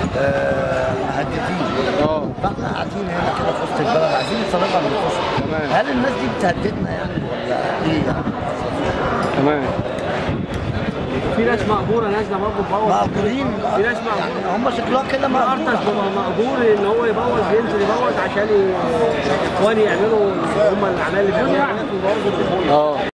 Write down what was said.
آه، مهددين اه فاحنا قاعدين هنا كده في وسط البلد عايزين نتصرف على الفصل تمام. هل الناس دي بتهددنا يعني ولا ايه يعني؟ تمام في ناس مأجورة نازلة برضه تبوظ مأجورين في ناس مأجورة يعني هم شكلها كده الارتس مأجورة بيبقى مأجور ان هو يبوظ ينزل يبوظ عشان ي- اخواني يعملوا هم الاعمال اللي بيعملوها يبوظوا الدنيا. اه